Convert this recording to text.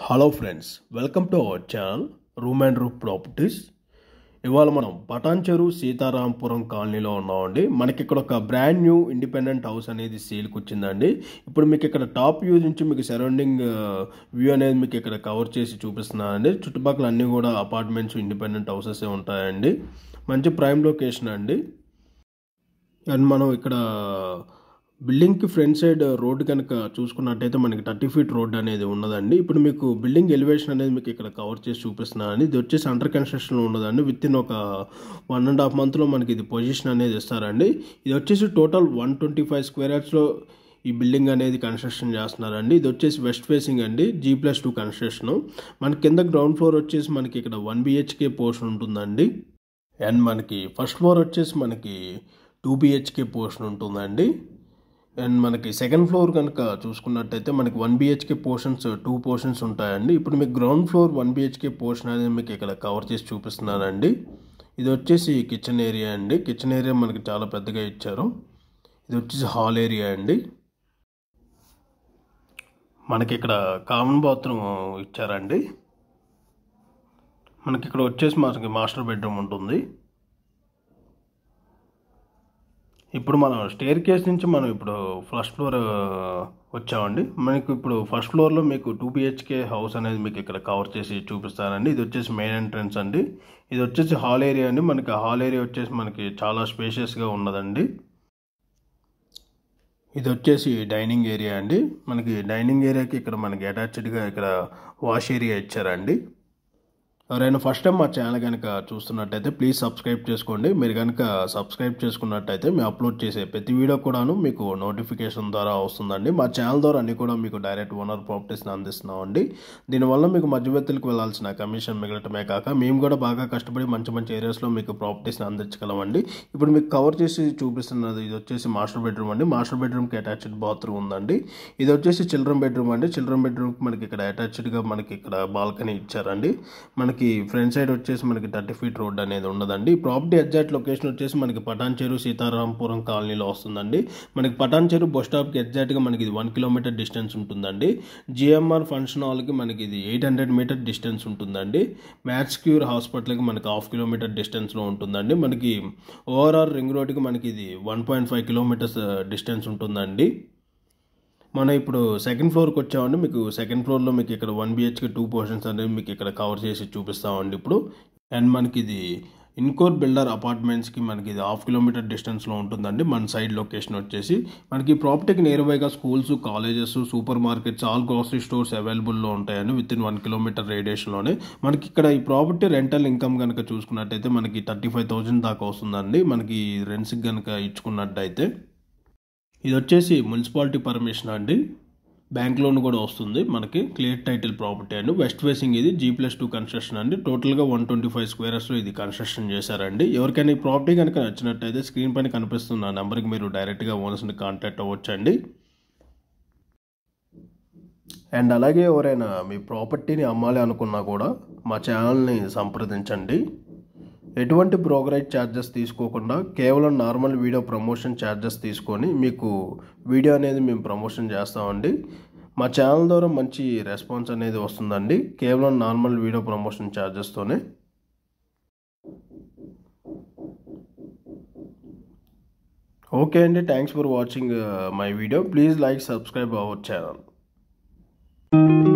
hello friends welcome to our channel room and roof properties ఇవాళ మనం పటాన్చెరు సీతారాంపురం కాలనీలో ఉన్నామండి మనకి ఇక్కడ ఒక బ్రాండ్ న్యూ ఇండిపెండెంట్ హౌస్ అనేది సేల్కి వచ్చిందండి ఇప్పుడు మీకు ఇక్కడ టాప్ వ్యూ నుంచి మీకు సరౌండింగ్ వ్యూ అనేది మీకు ఇక్కడ కవర్ చేసి చూపిస్తున్నానండి చుట్టుపక్కల అన్నీ కూడా అపార్ట్మెంట్స్ ఇండిపెండెంట్ హౌసెస్ ఉంటాయండి మంచి ప్రైమ్ లొకేషన్ అండి అండ్ మనం ఇక్కడ బిల్డింగ్కి ఫ్రంట్ సైడ్ రోడ్ కనుక చూసుకున్నట్టయితే మనకి థర్టీ ఫీట్ రోడ్ అనేది ఉన్నదండి ఇప్పుడు మీకు బిల్డింగ్ ఎలివేషన్ అనేది మీకు ఇక్కడ కవర్ చేసి చూపిస్తున్నానండి ఇది వచ్చేసి అండర్ కన్స్ట్రక్షన్లో ఉన్నదండి విత్ ఇన్ ఒక వన్ అండ్ హాఫ్ మంత్లో మనకి ఇది పొజిషన్ అనేది ఇస్తారండి ఇది వచ్చేసి total one twenty five square యార్డ్స్లో ఈ బిల్డింగ్ అనేది కన్స్ట్రక్షన్ చేస్తున్నారండి ఇది వచ్చేసి వెస్ట్ ఫేసింగ్ అండి జీ ప్లస్ టూ కన్స్ట్రక్షన్ మన కింద గ్రౌండ్ ఫ్లోర్ వచ్చేసి మనకి ఇక్కడ వన్ బిహెచ్కే పోర్షన్ ఉంటుందండి అండ్ మనకి ఫస్ట్ ఫ్లోర్ వచ్చేసి మనకి టూ బిహెచ్కే పోర్షన్ ఉంటుందండి అండ్ మనకి సెకండ్ ఫ్లోర్ కనుక చూసుకున్నట్టయితే మనకి one BHK portions two portions ఉంటాయండి ఇప్పుడు మీకు ground floor one BHK portion అనేది మీకు ఇక్కడ కవర్ చేసి చూపిస్తున్నానండి ఇది వచ్చేసి కిచెన్ ఏరియా అండి కిచెన్ ఏరియా మనకి చాలా పెద్దగా ఇచ్చారు ఇది వచ్చేసి హాల్ ఏరియా అండి మనకి ఇక్కడ కామన్ బాత్రూమ్ ఇచ్చారండి మనకి ఇక్కడ వచ్చేసి మనకి మాస్టర్ బెడ్రూమ్ ఉంటుంది ఇప్పుడు మనం స్టేర్ కేస్ నుంచి మనం ఇప్పుడు ఫస్ట్ ఫ్లోర్ వచ్చామండి మనకు ఇప్పుడు ఫస్ట్ ఫ్లోర్లో మీకు టూ బిహెచ్కే హౌస్ అనేది మీకు ఇక్కడ కవర్ చేసి చూపిస్తానండి ఇది వచ్చేసి మెయిన్ ఎంట్రన్స్ అండి ఇది వచ్చేసి హాల్ ఏరియా అండి మనకి హాల్ ఏరియా వచ్చేసి మనకి చాలా స్పేషియస్గా ఉన్నదండి ఇది వచ్చేసి డైనింగ్ ఏరియా అండి మనకి డైనింగ్ ఏరియాకి ఇక్కడ మనకి అటాచ్డ్గా ఇక్కడ వాష్ ఏరియా ఇచ్చారండి ఎవరైనా ఫస్ట్ టైం మా ఛానల్ కనుక చూస్తున్నట్టయితే ప్లీజ్ సబ్స్క్రైబ్ చేసుకోండి మీరు కనుక సబ్స్క్రైబ్ చేసుకున్నట్టయితే మేము అప్లోడ్ చేసే ప్రతి వీడియో కూడాను మీకు నోటిఫికేషన్ ద్వారా వస్తుందండి మా ఛానల్ ద్వారా అన్ని కూడా మీకు డైరెక్ట్ ఓనర్ ప్రాపర్టీస్ని అందిస్తున్నామండి దీనివల్ల మీకు మధ్యవర్తులకు వెళ్ళాల్సిన కమిషన్ మిగలటమే కాక మేము కూడా బాగా కష్టపడి మంచి మంచి ఏరియాస్లో మీకు ప్రాపర్టీస్ని అందించగలమండి ఇప్పుడు మీకు కవర్ చేసి చూపిస్తున్నది ఇది వచ్చేసి మాస్టర్ బెడ్రూమ్ అండి మాస్టర్ బెడ్రూమ్కి అటాచ్డ్ బాత్రూమ్ ఉందండి ఇది వచ్చేసి చిల్డ్రన్ బెడ్రూమ్ అండి చిల్డ్రన్ బెడ్రూమ్కి మనకి ఇక్కడ అటాచ్డ్గా మనకి ఇక్కడ బాల్కనీ ఇచ్చారండి మనకి మనకి ఫ్రంట్ సైడ్ వచ్చేసి మనకి థర్టీ ఫీట్ రోడ్ అనేది ఉండదండి ప్రాపర్టీ ఎగ్జాక్ట్ లొకేషన్ వచ్చేసి మనకి పటాన్చెరు సీతారాంపురం కాలనీలో వస్తుందండి మనకి పటాన్చెరు బస్ స్టాప్కి ఎగ్జాక్ట్గా మనకి ఇది వన్ కిలోమీటర్ డిస్టెన్స్ ఉంటుందండి జిఎంఆర్ ఫంక్షన్ హాల్కి మనకి ఇది ఎయిట్ హండ్రెడ్ మీటర్ డిస్టెన్స్ ఉంటుందండి మ్యాథ్స్ క్యూర్ హాస్పిటల్కి మనకి హాఫ్ కిలోమీటర్ డిస్టెన్స్లో ఉంటుందండి మనకి ఓవరాల్ రింగ్ రోడ్కి మనకి ఇది one point five kilometers distance ఉంటుందండి మనం ఇప్పుడు సెకండ్ ఫ్లోర్కి వచ్చామండి మీకు సెకండ్ ఫ్లోర్లో మీకు ఇక్కడ వన్ బిహెచ్కే టూ పోర్షన్స్ అనేవి మీకు ఇక్కడ కవర్ చేసి చూపిస్తామండి ఇప్పుడు అండ్ మనకి ఇది ఇన్కోర్ బిల్డర్ అపార్ట్మెంట్స్కి మనకి ఇది హాఫ్ కిలోమీటర్ డిస్టెన్స్లో ఉంటుందండి మన సైడ్ లొకేషన్ వచ్చేసి మనకి ప్రాపర్టీకి నియర్ బైగా schools colleges super markets all grocery stores అవైలబుల్లో ఉంటాయండి విత్ ఇన్ వన్ కిలోమీటర్ రేడియేషన్లోనే మనకి ఇక్కడ ఈ ప్రాపర్టీ రెంటల్ ఇన్కమ్ కనుక చూసుకున్నట్టయితే మనకి థర్టీ ఫైవ్ థౌజండ్ దాకా వస్తుందండి మనకి రెంట్స్కి కనుక ఇచ్చుకున్నట్టయితే ఇది వచ్చేసి మున్సిపాలిటీ పర్మిషన్ అండి బ్యాంక్ లోన్ కూడా వస్తుంది మనకి క్లియర్ టైటిల్ ప్రాపర్టీ అండి వెస్ట్ ఫేసింగ్ ఇది జీ ప్లస్ టూ కన్స్ట్రక్షన్ అండి టోటల్గా వన్ ట్వంటీ ఫైవ్ స్క్వేర్స్లో ఇది కన్స్ట్రక్షన్ చేశారండి ఎవరికైనా ఈ ప్రాపర్టీ కనుక నచ్చినట్టయితే స్క్రీన్ పైన కనిపిస్తున్న నెంబర్కి మీరు డైరెక్ట్గా ఓనర్స్ని కాంటాక్ట్ అవ్వచ్చండి అండ్ అలాగే ఎవరైనా మీ ప్రాపర్టీని అమ్మాలి అనుకున్నా కూడా మా ఛానల్ని సంప్రదించండి ఎటువంటి బ్రోకరేజ్ ఛార్జెస్ తీసుకోకుండా కేవలం నార్మల్ వీడియో ప్రమోషన్ ఛార్జెస్ తీసుకొని మీకు వీడియో అనేది మేము ప్రమోషన్ చేస్తామండి మా ఛానల్ ద్వారా మంచి రెస్పాన్స్ అనేది వస్తుందండి కేవలం నార్మల్ వీడియో ప్రమోషన్ ఛార్జెస్తోనే ఓకే అండి thanks for watching my video please like subscribe our channel